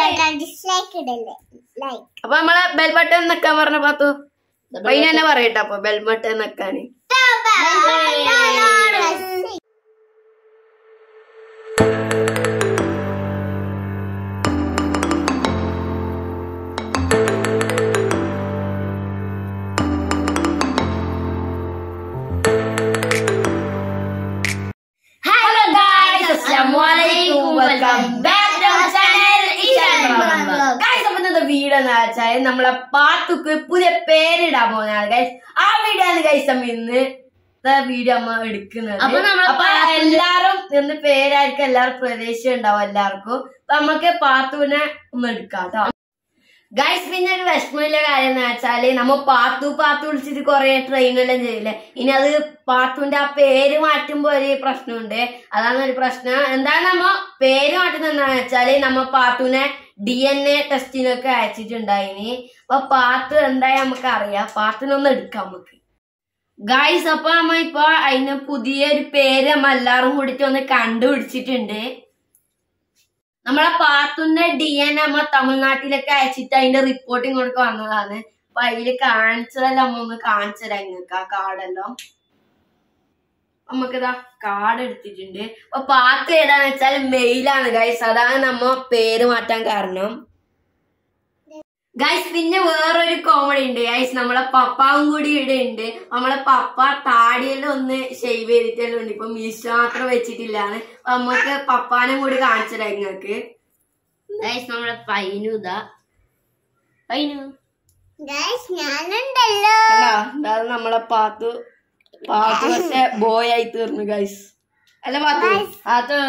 Dislike ഇടല്ലേ like അപ്പൊ നമ്മളെ bell button നിക്കാൻ പറഞ്ഞ പാത്തു പൈന തന്നെ പറയട്ടെ അപ്പൊ ബെൽ ബട്ടൺ നിക്കാന് ഹലോ ഗായ്സ് അസ്സലാമു അലൈക്കും welcome back to our channel guys അപ്പൊ ഇന്നത്തെ വീഡിയോ എന്ന് വെച്ചാൽ നമ്മളെ പാത്തുക്ക് പുതിയ പേരിടാൻ പോകുന്നതാണ് ഗൈസ് ആ വീഡിയോ ആണ് ഗൈസ് നമ്മ ഇന്ന് വീഡിയോ അമ്മ എടുക്കുന്നത് അപ്പൊ നമ്മളെ അപ്പൊ എല്ലാരും ഇന്ന് പേരായിരിക്കും എല്ലാവരും പ്രതീക്ഷ ഉണ്ടാവും എല്ലാവർക്കും അപ്പൊ നമുക്ക് പാത്തുവിനെ ഒന്ന് എടുക്കാം കേട്ടോ ഗൈസ് പിന്നെ ഒരു വിഷമമില്ല കാര്യം എന്ന് വെച്ചാല് നമ്മ പാത്തു പാത്തു വിളിച്ചിട്ട് കൊറേ ട്രെയിനെല്ലാം ചെയ്യില്ലേ ഇനി അത് പാത്തുവിന്റെ ആ പേര് മാറ്റുമ്പോ ഒരു പ്രശ്നമുണ്ട് അതാണ് ഒരു പ്രശ്നം എന്താണ് നമ്മ പേര് മാറ്റുന്നത് എന്താന്ന് വെച്ചാല് നമ്മ പാത്തുവിനെ ഡി എൻ എ ടെസ്റ്റിനൊക്കെ അയച്ചിട്ടുണ്ടായിനി അപ്പൊ പാത്തു എന്തായാലും നമുക്ക് അറിയാം പാത്തിനൊന്ന് എടുക്കാം നമുക്ക് ഗൈസ് അപ്പൊ നമ്മ ഇപ്പൊ അതിന് പുതിയൊരു പേര് നമ്മ എല്ലാരും കൂടിയിട്ട് ഒന്ന് കണ്ടുപിടിച്ചിട്ടുണ്ട് നമ്മളെ പാത്തുന്റെ ഡി എൻ നമ്മ തമിഴ്നാട്ടിലൊക്കെ അയച്ചിട്ട് അതിന്റെ റിപ്പോർട്ട് ഇങ്ങോട്ട് വന്നതാണ് അപ്പൊ അതില് കാണിച്ചതെല്ലാം നമ്മ ഒന്ന് കാണിച്ചു തരാം നിങ്ങൾക്ക് ആ കാർഡെല്ലാം നമുക്കിതാ കാർഡ് എടുത്തിട്ടുണ്ട് അപ്പൊ പാത്ത് ഏതാന്ന് വെച്ചാൽ മെയിലാണ് ഗൈസ് അതാണ് നമ്മ പേര് മാറ്റാൻ കാരണം ഗൈസ് പിന്നെ വേറൊരു കോമഡി ഉണ്ട് ഗൈസ് നമ്മളെ പപ്പാവും കൂടി ഇവിടെ ഉണ്ട് നമ്മളെ പപ്പ താടിയെല്ലാം ഒന്ന് ഷെയ്വ് ചെയ്തിട്ടെല്ലാം ഉണ്ട് ഇപ്പൊ മീശ മാത്രം വെച്ചിട്ടില്ലാന്ന് അപ്പൊ നമുക്ക് പപ്പാനും കൂടി കാണിച്ചു തരാം നിങ്ങൾക്ക് ഗൈസ് നമ്മളെ പൈനു ഇതാ പൈനു ഗൈസ് ഞാനുണ്ടല്ലോ കണ്ടോ? ഇതാണ് നമ്മളെ പാത്തു പാത്തു പക്ഷെ ബോയ് ആയി തീർന്നു ഗൈസ് അല്ല പാത്തു പാത്തു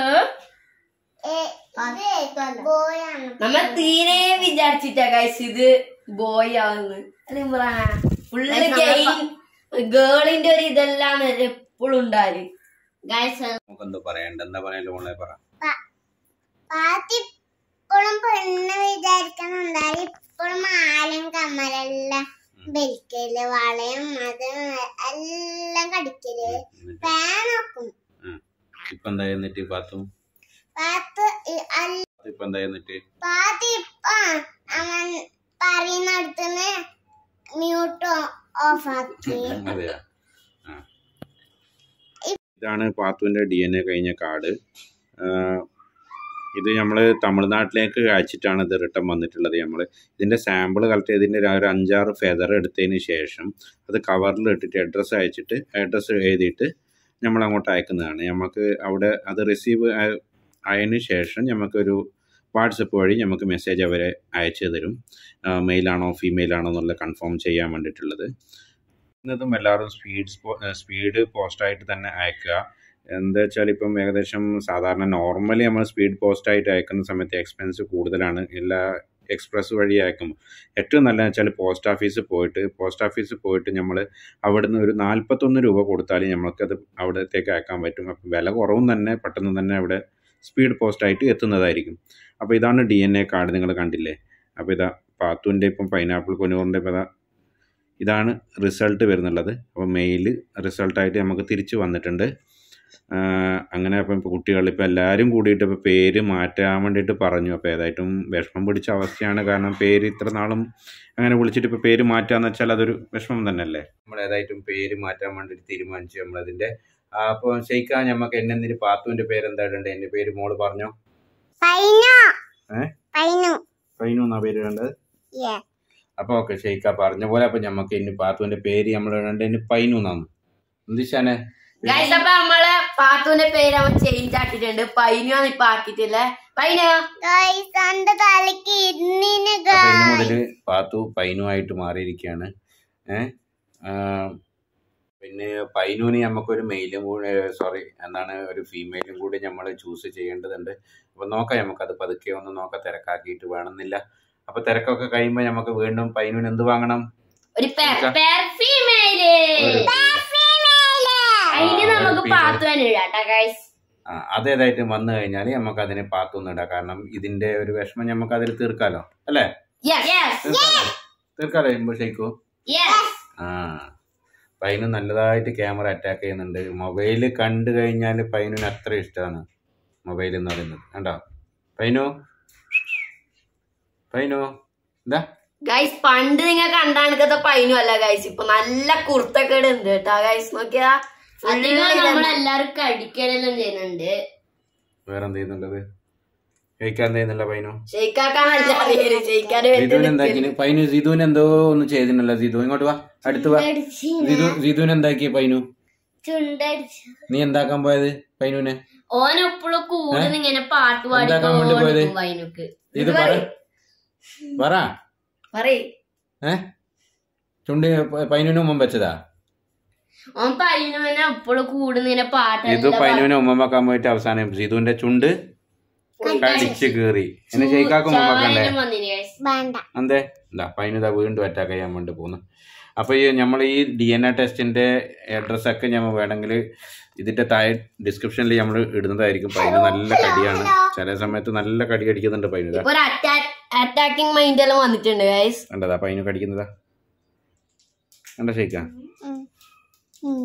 ബോയാണ് നമ്മൾ തീരെ വിചാരിച്ചിട്ടാ ഗൈസ് ഇത് ബോയ് ആവുന്നു അല്ല ഇമ്രാൻ ഫുള്ള് ഗെയിം ഗേളിന്റെ ഒരു ഇതെല്ലാം എപ്പോഴും ഉണ്ടാല് ഗൈസ് നമുക്കെന്തോ പറയണ്ട എന്താ പറയാ മോളെ പറ പാത്തി ഇപ്പോഴും പെണ്ണ് വിചാരിക്കുന്നുണ്ടായി ഇപ്പോഴും മാലും കമ്മലെല്ലാം ബെൽക്കല് വളയും അത് എല്ലാം കടിക്കല് എന്നിട്ട് ഫാൻ നോക്കും ഉം. ഇപ്പൊ എന്താ എന്നിട്ട് പാത്തു പാത്ത് ഇ- അല്ല ഇപ്പൊ എന്താ എന്നിട്ട് പാത്തി ഇപ്പൊ അവൻ പറയുന്നിടത്തുനിന്ന് മ്യൂട്ട് ഓഫ് ആക്കി അതെയാ ആ. ഇതാണ് പാത്തുവിന്റെ ഡി എൻ എ കഴിഞ്ഞ കാർഡ് ഇത് നമ്മൾ തമിഴ്നാട്ടിലേക്ക് അയച്ചിട്ടാണ് ഇത് റിട്ടേൺ വന്നിട്ടുള്ളത് നമ്മൾ ഇതിൻ്റെ സാമ്പിൾ കളക്ട് ചെയ്തതിൻ്റെ ഒരു അഞ്ചാറ് ഫെദർ എടുത്തതിന് ശേഷം അത് കവറിൽ ഇട്ടിട്ട് അഡ്രസ്സ് അയച്ചിട്ട് അഡ്രസ്സ് എഴുതിയിട്ട് നമ്മൾ അങ്ങോട്ട് അയക്കുന്നതാണ് നമുക്ക് അവിടെ അത് റിസീവ് ആയതിനു ശേഷം നമുക്കൊരു വാട്സപ്പ് വഴി നമുക്ക് മെസ്സേജ് അവരെ അയച്ചു തരും മെയിലാണോ ഫീമെയിൽ ആണോ എന്നുള്ള കൺഫേം ചെയ്യാൻ വേണ്ടിയിട്ടുള്ളത് ഇന്നതും എല്ലാവരും സ്പീഡ് സ്പീഡ് പോസ്റ്റായിട്ട് തന്നെ അയക്കുക എന്താ വെച്ചാൽ ഇപ്പം ഏകദേശം സാധാരണ നോർമലി നമ്മൾ സ്പീഡ് പോസ്റ്റായിട്ട് അയക്കുന്ന സമയത്ത് എക്സ്പെൻസ് കൂടുതലാണ് എല്ലാ എക്സ്പ്രസ് വഴി അയക്കുമ്പോൾ ഏറ്റവും നല്ലതെന്ന് വെച്ചാൽ പോസ്റ്റ് ഓഫീസിൽ പോയിട്ട് പോസ്റ്റ് ഓഫീസിൽ പോയിട്ട് നമ്മൾ അവിടുന്ന് ഒരു നാൽപ്പത്തൊന്ന് രൂപ കൊടുത്താൽ നമുക്കത് അവിടത്തേക്ക് അയക്കാൻ പറ്റും അപ്പം വില കുറവും തന്നെ പെട്ടെന്ന് തന്നെ അവിടെ സ്പീഡ് പോസ്റ്റായിട്ട് എത്തുന്നതായിരിക്കും അപ്പോൾ ഇതാണ് ഡി എൻ എ കാർഡ് നിങ്ങൾ കണ്ടില്ലേ അപ്പോൾ ഇതാ പാത്തുവിൻ്റെ ഇപ്പം പൈനാപ്പിൾ കൊനൂറിൻ്റെ ഇപ്പം ഇതാ ഇതാണ് റിസൾട്ട് വരുന്നുള്ളത് അപ്പോൾ മെയിൽ റിസൾട്ടായിട്ട് നമുക്ക് തിരിച്ച് വന്നിട്ടുണ്ട് ആഹ് അങ്ങനെ അപ്പം ഇപ്പോൾ കുട്ടികൾ ഇപ്പോൾ എല്ലാവരും കൂടിയിട്ട് ഇപ്പോൾ പേര് മാറ്റാൻ വേണ്ടിയിട്ട് പറഞ്ഞു അപ്പോൾ ഏതായിട്ടും വിഷമം പിടിച്ച അവസ്ഥയാണ് കാരണം പേര് ഇത്ര നാളും അങ്ങനെ വിളിച്ചിട്ട് ഇപ്പോൾ പേര് മാറ്റാന്ന് വെച്ചാൽ അതൊരു വിഷമം തന്നെയല്ലേ നമ്മൾ ഏതായിട്ടും പേര് മാറ്റാൻ വേണ്ടിയിട്ട് തീരുമാനിച്ചു നമ്മളതിൻ്റെ അപ്പോൾ ശയിക്കാൻ നമുക്ക് എന്നെന്തിന് പാത്തുവിൻ്റെ പേര് എന്താ ഇടേണ്ടത് എൻ്റെ പേര് മോള് പറഞ്ഞോ പൈനു ഏ? പൈനു പൈനു എന്നാ പേര് ഇടേണ്ടത് Yeah. അപ്പോൾ ഓക്കെ ഷെയ്ക്ക പറഞ്ഞ പോലെ അപ്പോൾ നമുക്ക് ഇനി പാത്തുവിൻ്റെ പേര് നമ്മൾ ഇടേണ്ടത് ഇനി പൈനു എന്നാണ് എന്തിശാനെ ഗൈസ് അപ്പൊ നമ്മളെ പാത്തുവിന്റെ പേര് അവൻ ചേഞ്ച് ആക്കിയിട്ടുണ്ട് പൈനാണ് ഇപ്പൊ ആക്കിയിട്ടില്ലേ പൈന ഗൈസ് എന്റെ തലക്ക് ഇന്നിന് അപ്പൊ ഇനി മുതൽ പാത്തു പൈനുമായിട്ട് മാറിയിരിക്കുകയാണ് ഏ ആ, പിന്നെ പൈനുവിന് നമുക്കൊരു മെയിലും കൂടി സോറി എന്താണ് ഒരു ഫീമെയിലും കൂടി നമ്മൾ ചൂസ് ചെയ്യേണ്ടതുണ്ട് അപ്പോൾ നോക്കാം നമുക്കത് പതുക്കെ ഒന്ന് നോക്കാം തിരക്കാക്കിയിട്ട് വേണമെന്നില്ല അപ്പോൾ തിരക്കൊക്കെ കഴിയുമ്പോൾ നമുക്ക് വീണ്ടും പൈനുവിന് എന്ത് വാങ്ങണം ഒരു ഫീമെയില് ഒരു- അതിന് നമുക്ക് female. പാത്തു തന്നെ ഇടാട്ടാ ഗൈസ് ആ, അതേതായിട്ട് വന്നു കഴിഞ്ഞാൽ നമുക്ക് അതിനെ പാത്തൊന്നും ഇടാം കാരണം ഇതിന്റെ ഒരു വിഷമം നമുക്ക് അതിൽ തീർക്കാലോ അല്ലേ തീർക്കാലോ തീർക്കാലോ ഇമ്പോ ഷെയ്ക്കു ആ പൈനു നല്ലതായിട്ട് ക്യാമറ അറ്റാക്ക് ചെയ്യുന്നുണ്ട് മൊബൈൽ കണ്ടു കഴിഞ്ഞാൽ പൈനുവിന് അത്ര ഇഷ്ടമാണ് മൊബൈൽ എന്ന് പറയുന്നത് കണ്ടോ പൈനു പൈനോ എന്താ ഗൈസ് പണ്ട് നിങ്ങൾ കണ്ടാണിക്കത്തെ പൈനും അല്ല ഗൈസ് ഇപ്പൊ നല്ല കുർത്തക്കേട് ഉണ്ട് കേട്ടാ ഗൈസ് നോക്കിയാ നമ്മളെല്ലാരും കടിക്കലെല്ലാം ചെയ്യുന്നുണ്ട് വേറെ എന്ത് ചെയ്യുന്നുള്ളത് കഴിക്കാൻ എന്ത് ചെയ്യുന്നില്ല പൈനോ ഷെയ്ക്കാക്കാനല്ല പേര് ഷെയ്ക്കാന് സിധുവിന് എന്താക്കി പൈനു സിധുവിന് എന്തോ ഒന്ന് ചെയ്തിനല്ല സിധു ഇങ്ങോട്ട് വാ അടുത്ത് വാ സിധു സിധുവിന് എന്താക്കി പൈനു ചുണ്ടടിച്ചു നീ എന്താക്കാൻ പോയത് പൈനുവിനെ ഓനെപ്പോഴും കൂടുതൽ ഇങ്ങനെ പാട്ട് എന്താക്കാൻ വേണ്ടി പോയത്? പാടി പൈനുക്ക് ഇത് പറ പറ പറയ് ഏ ചുണ്ട് പൈനുവിന് ഉമ്മ വെച്ചതാ ഓൻ പൈനുവിനെ എപ്പോഴും കൂടുതൽ ഇങ്ങനെ പാട്ട് ഇത് പൈനുവിനെ ഉമ്മ വെക്കാൻ പോയിട്ട് അവസാനം സിധുവിന്റെ ചുണ്ട് കടിച്ച് കീറി എന്നെ ജയിക്കാക്കും ഉമ്മ വെക്കണ്ടേ വേണ്ട അന്തേ എന്താ പൈനുത വീണ്ടും അറ്റാക്ക് ചെയ്യാൻ വേണ്ടി പോകുന്നു അപ്പോൾ ഈ നമ്മൾ ഈ ഡി എൻ എ ടെസ്റ്റിന്റെ അഡ്രസ് ഒക്കെ നമ്മൾ വേണമെങ്കിൽ ഇതിന്റെ താഴെ ഡിസ്ക്രിപ്ഷനിൽ നമ്മൾ ഇടുന്നതായിരിക്കും പൈന് നല്ല കടിയാണ് ചില സമയത്ത് നല്ല കടി കടിക്കുന്നുണ്ട് പൈനുത ഇപ്പൊ ഒരു അറ്റാക്കിംഗ് മൈൻഡ് എല്ലാം വന്നിട്ടുണ്ട് ഗൈസ് കണ്ടതാ പൈനു കടിക്കുന്നതാ കണ്ട ഷെയ്ക്കാം ഉം.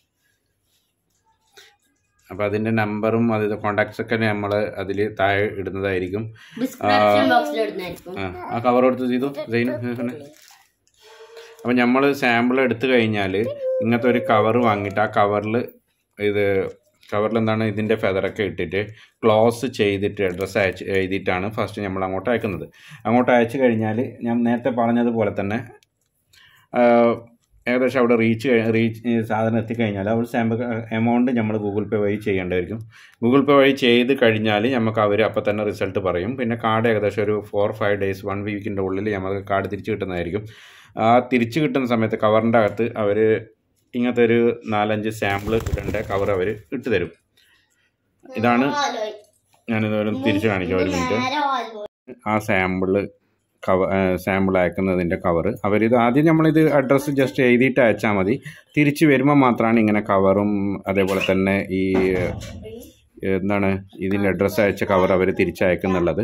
അപ്പൊ അതിന്റെ നമ്പറും അത് കോണ്ടാക്ട്സ് ഒക്കെ നമ്മൾ അതിൽ താഴെ ഇടുന്നതായിരിക്കും ഡിസ്ക്രിപ്ഷൻ ബോക്സിൽ ഇടുന്നതായിരിക്കും ആ ആ കവർ എടുത്ത് ചെയ്തു സൈനു അപ്പം നമ്മൾ സാമ്പിൾ എടുത്തു കഴിഞ്ഞാൽ ഇങ്ങനത്തെ ഒരു കവർ വാങ്ങിയിട്ട് ആ കവറിൽ ഇത് കവറിൽ എന്താണ് ഇതിൻ്റെ ഫെദറൊക്കെ ഇട്ടിട്ട് ക്ലോസ് ചെയ്തിട്ട് അഡ്രസ്സ് അയച്ച് എഴുതിയിട്ടാണ് ഫസ്റ്റ് നമ്മൾ അങ്ങോട്ട് അയക്കുന്നത് അങ്ങോട്ട് അയച്ചു കഴിഞ്ഞാൽ ഞാൻ നേരത്തെ പറഞ്ഞതുപോലെ തന്നെ ആ, ഏകദേശം അവിടെ റീച്ച് റീച്ച് സാധനം എത്തിക്കഴിഞ്ഞാൽ അവർ സാമ്പിൾ എമൗണ്ട് നമ്മൾ ഗൂഗിൾ പേ വഴി ചെയ്യേണ്ടതായിരിക്കും ഗൂഗിൾ പേ വഴി ചെയ്ത് കഴിഞ്ഞാൽ നമുക്ക് അവർ അപ്പോൾ തന്നെ റിസൾട്ട് പറയും പിന്നെ കാർഡ് ഏകദേശം ഒരു ഫോർ ഫൈവ് ഡേയ്സ് വൺ വീക്കിൻ്റെ ഉള്ളിൽ നമുക്ക് കാർഡ് തിരിച്ച് കിട്ടുന്നതായിരിക്കും ആ തിരിച്ച് കിട്ടുന്ന സമയത്ത് കവറിൻ്റെ അകത്ത് അവർ ഇങ്ങനത്തെ ഒരു നാലഞ്ച് സാമ്പിൾ ഇടേണ്ട കവർ അവർ ഇട്ട് തരും ഇതാണ് ഞാനിത് തിരിച്ച് കാണിക്കാം ഒരു മിനിറ്റ് ആ സാമ്പിള് കവ സാമ്പിൾ അയക്കുന്നതിൻ്റെ കവർ അവരിത് ആദ്യം നമ്മളിത് അഡ്രസ്സ് ജസ്റ്റ് എഴുതിയിട്ട് അയച്ചാൽ മതി തിരിച്ച് വരുമ്പോൾ മാത്രമാണ് ഇങ്ങനെ കവറും അതേപോലെ തന്നെ ഈ എന്താണ് ഇതിൻ്റെ അഡ്രസ്സ് അയച്ച കവർ അവർ തിരിച്ചയക്കുന്നുള്ളത്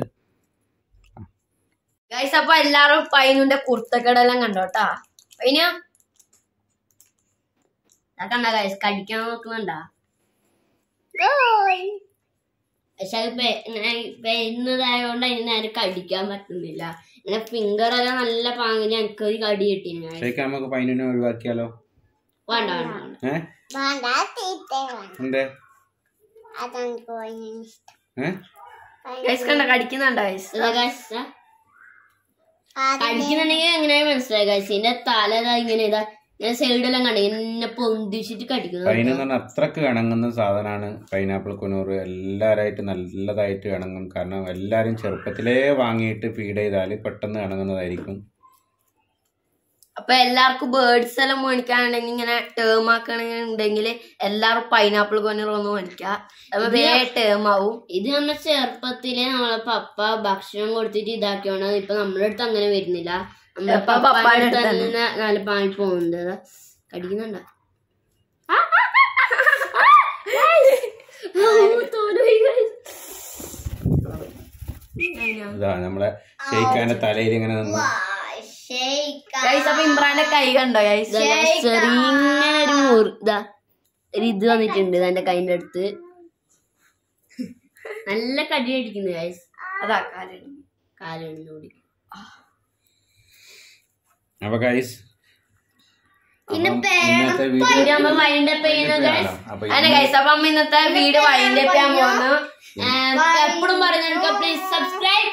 ഗൈസ് അപ്പൊ എല്ലാരും പൈനുന്റെ കുർത്തക്കടെല്ലാം കണ്ടോട്ടാ പൈന കണ്ട ഗൈസ് കടിക്കാൻ നോക്കുന്നുണ്ടാ പക്ഷെ അത് പെരുന്നതായോണ്ട് അതിന് നേരെ കടിക്കാൻ പറ്റുന്നില്ല ഇങ്ങനെ ഫിംഗർ എല്ലാം നല്ല പാങ്ങിന് എനിക്ക് ഒരു കടി കിട്ടിന് guys. ശരിക്കും നമുക്ക് പൈനുനെ ഒഴിവാക്കിയാലോ വേണ്ട വേണ്ട വേണ്ട ഏ വേണ്ട തീറ്റ വേണ്ട എന്തേ അതാണ് പോയി ഏ ഗൈസ് കണ്ട കടിക്കുന്നുണ്ടോ ഗൈസ് കടിക്കുന്നുണ്ടെങ്കിൽ എങ്ങനെ മനസ്സിലായി ഗൈസ് ഇതിന്റെ തല ഇതാ ഇങ്ങനെ ഇതാ ഇങ്ങനെ സൈഡെല്ലാം കണ്ട എന്നെ പൊന്തിച്ചിട്ട് കടിക്കുന്നു പൈൻ എന്ന് പറഞ്ഞാൽ അത്രക്ക് ഇണങ്ങുന്ന സാധനമാണ് പൈനാപ്പിൾ കുനൂറ് എല്ലാവരായിട്ട് നല്ലതായിട്ട് ഇണങ്ങും കാരണം എല്ലാവരും ചെറുപ്പത്തിലേ വാങ്ങിയിട്ട് ഫീഡ് ചെയ്താൽ പെട്ടെന്ന് ഇണങ്ങുന്നതായിരിക്കും അപ്പൊ എല്ലാവർക്കും ബേർഡ്സ് എല്ലാം മേടിക്കാനുണ്ടെങ്കിൽ ഇങ്ങനെ ടേം ആക്കണമെന്നുണ്ടെങ്കിൽ എല്ലാവരും പൈനാപ്പിൾ കൊനറൊന്ന് മേടിക്കാം അപ്പൊ വേറെ ടേം ആവും ഇത് നമ്മുടെ ചെറുപ്പത്തിലെ നമ്മളെ പപ്പ ഭക്ഷണം കൊടുത്തിട്ട് ഇതാക്കിയോണ്ട് ഇപ്പൊ നമ്മുടെ അടുത്ത് അങ്ങനെ വരുന്നില്ല നമ്മുടെ ഇപ്പൊ പപ്പായുടെ പപ്പായുടെ അടുത്ത് അടുത്ത് തന്നെ നല്ല പാൽ പോകുന്നത് കടിക്കുന്നുണ്ട ഇതാ നമ്മളെ ഷെയ്ഖാന്റെ തലയിൽ ഇങ്ങനെ നിന്ന് ഗൈസ് അപ്പൊ ഇമ്രാന്റെ കൈ കണ്ടോ ഗൈസ് ചെറിങ്ങനെ ഒരു മുറി ഇതാ ഒരു ഇത് വന്നിട്ടുണ്ട് എന്റെ കൈന്റെ അടുത്ത് നല്ല കടി അടിക്കുന്നു ഗൈസ് അതാ കാലടി കാലടി അപ്പൊ ഗൈസ് ഇന്നത്തെ വീഡിയോ അപ്പൊ അതെ ഗൈസ് അപ്പൊ അമ്മ ഇന്നത്തെ വീഡിയോ വൈൻഡ് അപ്പ് ചെയ്യാൻ പോകുന്നു എപ്പോഴും പറഞ്ഞെടുക്ക പ്ലീസ് സബ്സ്ക്രൈബ്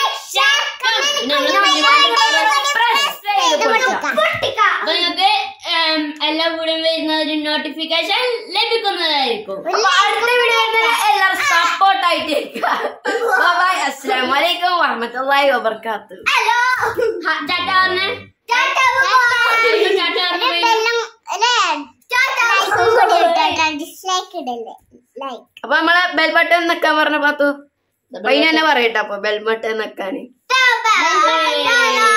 അപ്പൊ നിങ്ങൾക്ക് ഉം, എല്ലാ വീടും വരുന്ന ഒരു നോട്ടിഫിക്കേഷൻ ലഭിക്കുന്നതായിരിക്കും അപ്പൊ അടുത്ത വീഡിയോ എല്ലാവരും സപ്പോർട്ട് ആയിട്ടിരിക്കുക ബൈ അസ്സലാമു അലൈക്കും വറഹ്മത്തുള്ളാഹി വബർക്കാത്തു ടാറ്റാ പറഞ്ഞേ ടാറ്റാ പറഞ്ഞേ ഡിസ്ലൈക്ക് ഇടല്ലേ ലൈക്ക് അപ്പൊ നമ്മളെ ബെൽ ബട്ടൺ നിക്കാൻ പറഞ്ഞ പാത്തു പൈന തന്നെ പറയട്ടെ അപ്പൊ ബെൽ ബട്ടൺ നിക്കാന് ബൈ